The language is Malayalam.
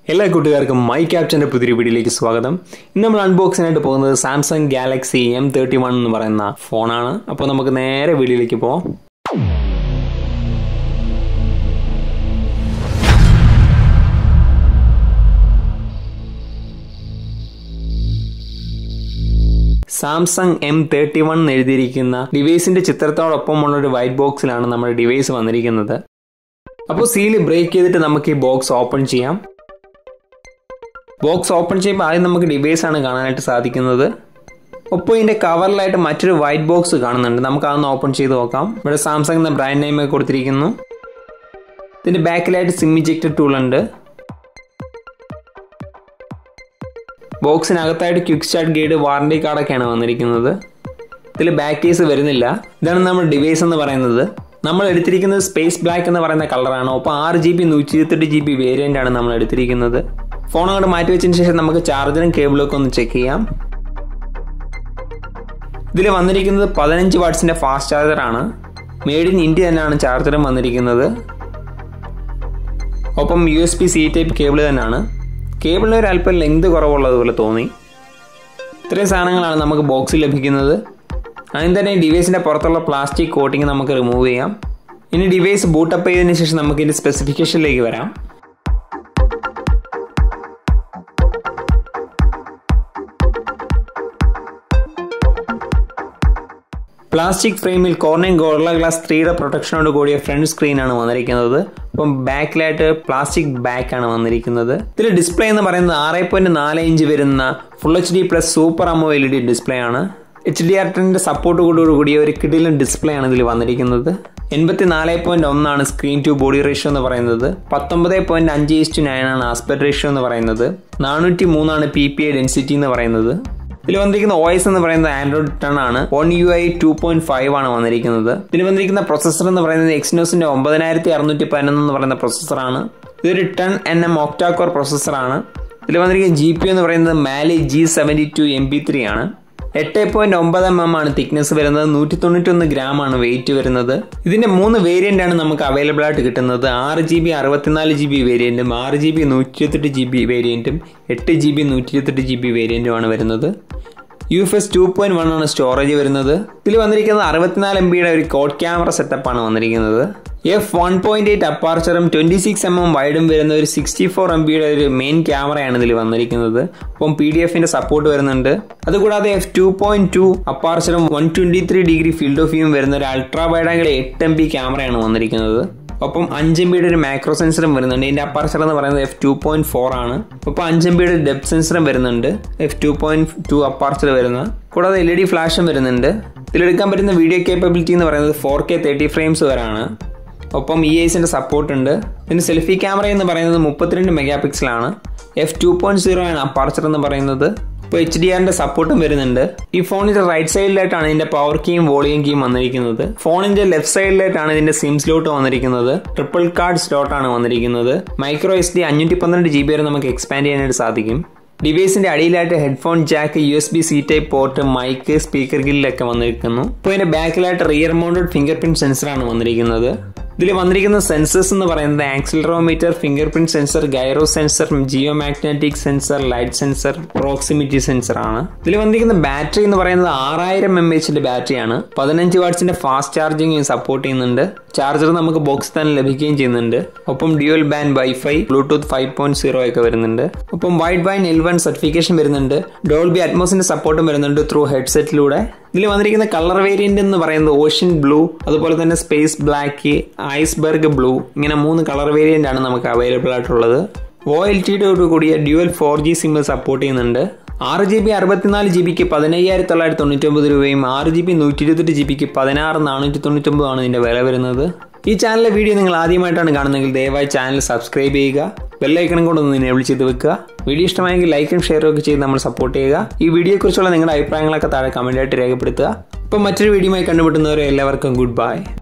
എല്ലാ കൂട്ടുകാർക്കും മൈ ക്യാപ്റ്റൻ്റെ പുതിയൊരു വീഡിയോയിലേക്ക് സ്വാഗതം ഇന്ന് നമ്മൾ അൺബോക്സിനായിട്ട് പോകുന്നത് Samsung Galaxy M thirty one എന്ന് പറയുന്ന ഫോണാണ് അപ്പോൾ നമുക്ക് നേരെ വീഡിയോയിലേക്ക് പോകാം സാംസങ് എം തേർട്ടി വൺ എഴുതിയിരിക്കുന്ന ഡിവൈസിന്റെ ചിത്രത്തോടൊപ്പമുള്ള ഒരു വൈറ്റ് ബോക്സിലാണ് നമ്മുടെ ഡിവൈസ് വന്നിരിക്കുന്നത് അപ്പോൾ സീല് ബ്രേക്ക് ചെയ്തിട്ട് നമുക്ക് ഈ ബോക്സ് ഓപ്പൺ ചെയ്യാം ബോക്സ് ഓപ്പൺ ചെയ്യുമ്പോൾ ആദ്യം നമുക്ക് ഡിവൈസ് ആണ് കാണാനായിട്ട് സാധിക്കുന്നത് ഒപ്പം ഇതിന്റെ കവറിലായിട്ട് മറ്റൊരു വൈറ്റ് ബോക്സ് കാണുന്നുണ്ട് നമുക്ക് അതൊന്ന് ഓപ്പൺ ചെയ്ത് നോക്കാം ഇവിടെ സാംസങ് എന്ന ബ്രാൻഡ് നെയിം ഒക്കെ കൊടുത്തിരിക്കുന്നു ഇതിന്റെ ബാക്കിലായിട്ട് സിം ഇജക്ടർ ടൂൾ ഉണ്ട് ബോക്സിനകത്തായിട്ട് ക്വിക്ക് സ്റ്റാർട്ട് ഗൈഡ് വാറണ്ടി കാർഡൊക്കെയാണ് വന്നിരിക്കുന്നത് ഇതിൽ ബാക്ക് കേസ് വരുന്നില്ല ഇതാണ് നമ്മുടെ ഡിവൈസ് എന്ന് പറയുന്നത് നമ്മൾ എടുത്തിരിക്കുന്നത് സ്പേസ് ബ്ലാക്ക് എന്ന് പറയുന്ന കളറാണ് ഒപ്പം ആറ് ജി ബി നൂറ്റി ഇരുപത്തെട്ട് ജി ബി വേരിയൻ്റ് ആണ് നമ്മൾ എടുത്തിരിക്കുന്നത് ഫോൺ അങ്ങോട്ട് മാറ്റി വെച്ചതിന് ശേഷം നമുക്ക് ചാർജറും കേബിളും ഒക്കെ ഒന്ന് ചെക്ക് ചെയ്യാം ഇതിൽ വന്നിരിക്കുന്നത് പതിനഞ്ച് വാട്ട്സിന്റെ ഫാസ്റ്റ് ചാർജറാണ് മെയ്ഡ് ഇൻ ഇന്ത്യ തന്നെയാണ് ചാർജറും വന്നിരിക്കുന്നത് ഒപ്പം U S B C type cable തന്നെയാണ് കേബിളിന് ഒരു അല്പം ലെങ്ത് കുറവുള്ളതുപോലെ തോന്നി ഇത്രയും സാധനങ്ങളാണ് നമുക്ക് ബോക്സിൽ ലഭിക്കുന്നത് അതിന് തന്നെ ഡിവൈസിൻ്റെ പുറത്തുള്ള പ്ലാസ്റ്റിക് കോട്ടിങ് നമുക്ക് റിമൂവ് ചെയ്യാം ഇനി ഡിവൈസ് ബൂട്ടപ്പ് ചെയ്തതിന് ശേഷം നമുക്ക് ഇതിൻ്റെ സ്പെസിഫിക്കേഷനിലേക്ക് വരാം പ്ലാസ്റ്റിക് ഫ്രെയിമിൽ കോർണിംഗ് ഗോർല ഗ്ലാസ് ത്രീയുടെ പ്രൊട്ടക്ഷനോട് കൂടിയ ഫ്രണ്ട് സ്ക്രീനാണ് വന്നിരിക്കുന്നത് അപ്പം ബാക്കിലായിട്ട് പ്ലാസ്റ്റിക് ബാക്ക് ആണ് വന്നിരിക്കുന്നത് ഇതിൽ ഡിസ്പ്ലേ എന്ന് പറയുന്നത് ആറ് പോയിന്റ് നാല് ഇഞ്ച് വരുന്ന full H D plus super AMOLED display ആണ് എച്ച് ഡി ആർ ടെന്നിന്റെ സപ്പോർട്ടോട് കൂടിയ ഒരു കിടിലൻ ഡിസ്പ്ലേ ആണ് ഇതിൽ വന്നിരിക്കുന്നത് എൺപത്തി നാല് പോയിന്റ് ഒന്നാണ് സ്ക്രീൻ ടു ബോഡി റേഷ്യോ എന്ന് പറയുന്നത് പത്തൊമ്പത് പോയിന്റ് അഞ്ച് ഇസ്റ്റു നയൻ ആണ് ആസ്പെക്ട് റേഷ്യോ എന്ന് പറയുന്നത് നാനൂറ്റി മൂന്നാണ് പി പി ഐ ഡെൻസിറ്റി എന്ന് പറയുന്നത് ഇതിൽ വന്നിരിക്കുന്ന ഓയിസ് എന്ന് പറയുന്നത് ആൻഡ്രോയിഡ് ടെൺ ആണ് One U I two point five ആണ് വന്നിരിക്കുന്നത് ഇതിൽ വന്നിരിക്കുന്ന പ്രൊസസർ എന്ന് പറയുന്നത് എക്സിനോസിന്റെ ഒമ്പതിനായിരത്തി അറുന്നൂറ്റി പതിനൊന്ന് എന്ന് പറയുന്ന പ്രൊസസറാണ് ഇതൊരു ടെൻ എൻ എം ഒക്ടാക്കോർ പ്രൊസസറാണ് ഇതിൽ വന്നിരിക്കുന്ന ജി പി എന്ന് പറയുന്നത് Mali G seventy two M P three ആണ് എട്ട് പോയിന്റ് ഒമ്പത് എം എം ആണ് തിക്നെസ് വരുന്നത് നൂറ്റി തൊണ്ണൂറ്റൊന്ന് ഗ്രാം ആണ് വെയിറ്റ് വരുന്നത് ഇതിന്റെ മൂന്ന് വേരിയന്റ് ആണ് നമുക്ക് അവൈലബിൾ ആയിട്ട് കിട്ടുന്നത് ആറ് ജി ബി അറുപത്തിനാല് ജി ബി വേരിയന്റും ആറ് ജി ബി നൂറ്റി ഇരുപത്തെട്ട് ജി ബി വേരിയന്റും എട്ട് ജി ബി നൂറ്റി ഇരുപത്തെട്ട് ജി ബി വേരിയന്റുമാണ് വരുന്നത് U F S two point one ആണ് സ്റ്റോറേജ് വരുന്നത് ഇതിൽ വന്നിരിക്കുന്നത് അറുപത്തിനാല് എം ബിയുടെ ഒരു കോഡ് ക്യാമറ സെറ്റപ്പ് ആണ് വന്നിരിക്കുന്നത് എഫ് വൺ പോയിന്റ് എയ്റ്റ് അപ്പാർച്ചറും ട്വന്റി സിക്സ് എം എം വൈഡും വരുന്ന ഒരു സിക്സ്റ്റി ഫോർ എം ബിയുടെ ഒരു മെയിൻ ക്യാമറയാണ് ഇതിൽ വന്നിരിക്കുന്നത് അപ്പം പി ഡി എഫിന്റെ സപ്പോർട്ട് വരുന്നുണ്ട് അതുകൂടാതെ എഫ് ടു പോയിന്റ് ടു അപ്പാർച്ചറും one twenty three degree field of വ്യൂവും വരുന്ന ഒരു അൾട്രാ വൈഡ് ആംഗിൾ എട്ട് എം ബി ക്യാമറയാണ് വന്നിരിക്കുന്നത് ഒപ്പം അഞ്ച് എം ബിയുടെ ഒരു മാക്രോ സെൻസറും വരുന്നുണ്ട് ഇതിന്റെ അപ്പാർച്ചർ എന്ന് പറയുന്നത് എഫ് ടു പോയിന്റ് ഫോർ ആണ് ഒപ്പം അഞ്ച് എം ബിയുടെ ഡെപ്ത് സെൻസറും വരുന്നുണ്ട് F two point two aperture വരുന്ന കൂടാതെ എൽ ഇ ഡി ഫ്ലാഷും വരുന്നുണ്ട് ഇതിലെടുക്കാൻ പറ്റുന്ന വീഡിയോ കേപ്പബിലിറ്റി എന്ന് പറയുന്നത് ഫോർ കെ തേർട്ടി ഫ്രെയിംസ് വരാണ് ഒപ്പം ഇ ഐസിന്റെ സപ്പോർട്ട് ഉണ്ട് ഇതിന്റെ സെൽഫി ക്യാമറ എന്ന് പറയുന്നത് മുപ്പത്തിരണ്ട് മെഗാ പിക്സലാണ് എഫ് ടു പോയിന്റ് സീറോ ആണ് അപ്പാർച്ചർ എന്ന് പറയുന്നത് ഇപ്പോൾ എച്ച് ഡി ആറിന്റെ സപ്പോർട്ടും വരുന്നുണ്ട് ഈ ഫോണിന്റെ റൈറ്റ് സൈഡിലായിട്ടാണ് ഇതിന്റെ പവർ കീയും വോളിയം കീയും വന്നിരിക്കുന്നത് ഫോണിന്റെ ലെഫ്റ്റ് സൈഡിലായിട്ടാണ് ഇതിന്റെ സിം സ്ലോട്ട് വന്നിരിക്കുന്നത് ട്രിപ്പിൾ കാർഡ് സ്ലോട്ട് ആണ് വന്നിരിക്കുന്നത് മൈക്രോ എസ് ഡി അഞ്ഞൂറ്റി പന്ത്രണ്ട് ജി ബി വരെ നമുക്ക് എക്സ്പാൻഡ് ചെയ്യാനായിട്ട് സാധിക്കും ഡിവൈസിന്റെ അടിയിലായിട്ട് headphone jack U S B C type port mic speaker ഗില്ലൊക്കെ വന്നിരിക്കുന്നു ഇപ്പോൾ ഇതിന്റെ ബാക്കിലായിട്ട് റിയർ മൗണ്ടഡ് ഫിംഗർ പ്രിന്റ് സെൻസറാണ് വന്നിരിക്കുന്നത് ഇതിൽ വന്നിരിക്കുന്ന സെൻസേഴ്സ് എന്ന് പറയുന്നത് accelerometer fingerprint sensor gyro sensor geomagnetic sensor light sensor proximity sensor ആണ് ഇതിൽ വന്നിരിക്കുന്ന ബാറ്ററി എന്ന് പറയുന്നത് ആറായിരം എം എച്ചിന്റെ ബാറ്ററിയാണ് പതിനഞ്ച് വാട്ട്സിന്റെ ഫാസ്റ്റ് ചാർജിങ് സപ്പോർട്ട് ചെയ്യുന്നുണ്ട് ചാർജർ നമുക്ക് ബോക്സ് തന്നെ ലഭിക്കുകയും ചെയ്യുന്നുണ്ട് ഒപ്പം dual band WiFi Bluetooth five point zero ഒക്കെ വരുന്നുണ്ട് ഒപ്പം Widevine L one certification വരുന്നുണ്ട് ഡോൾബി അറ്റ്മോസിന്റെ സപ്പോർട്ടും വരുന്നുണ്ട് ത്രൂ ഹെഡ്സെറ്റിലൂടെ ഇതിൽ വന്നിരിക്കുന്ന കളർ വേരിയന്റ് എന്ന് പറയുന്നത് ഓഷ്യൻ ബ്ലൂ അതുപോലെ തന്നെ സ്പേസ് ബ്ലാക്ക് ഐസ്ബർഗ് ബ്ലൂ ഇങ്ങനെ മൂന്ന് കളർ വേരിയന്റ് ആണ് നമുക്ക് അവൈലബിൾ ആയിട്ടുള്ളത് ഒ എൽ ടിയോട് കൂടിയ dual four G SIM support ചെയ്യുന്നുണ്ട് ആറ് ജി ബി അറുപത്തിനാല് ജി ബിക്ക് പതിനയ്യായിരത്തി തൊള്ളായിരത്തി തൊണ്ണൂറ്റൊമ്പത് രൂപയും ആറ് ജി ബി നൂറ്റി ഇരുപത്തെട്ട് ജി ബിക്ക് പതിനാറ് നാനൂറ്റി തൊണ്ണൂറ്റൊമ്പതാണ് ഇതിന്റെ വില വരുന്നത് ഈ ചാനലിലെ വീഡിയോ നിങ്ങൾ ആദ്യമായിട്ടാണ് കാണുന്നതെങ്കിൽ ദയവായി ചാനൽ സബ്സ്ക്രൈബ് ചെയ്യുക ബെല്ലൈക്കണും കൊണ്ടൊന്ന് എനേബിൾ ചെയ്ത് വെക്കുക വീഡിയോ ഇഷ്ടമായെങ്കിൽ ലൈക്കും ഷെയറും ഒക്കെ ചെയ്ത് നമ്മൾ സപ്പോർട്ട് ചെയ്യുക ഈ വീഡിയോയെക്കുറിച്ചുള്ള നിങ്ങളുടെ അഭിപ്രായങ്ങളൊക്കെ താഴെ കമൻ്റായിട്ട് രേഖപ്പെടുത്തുക അപ്പം മറ്റൊരു വീഡിയോയുമായി കണ്ടുമുട്ടുന്നവരെ എല്ലാവർക്കും ഗുഡ് ബൈ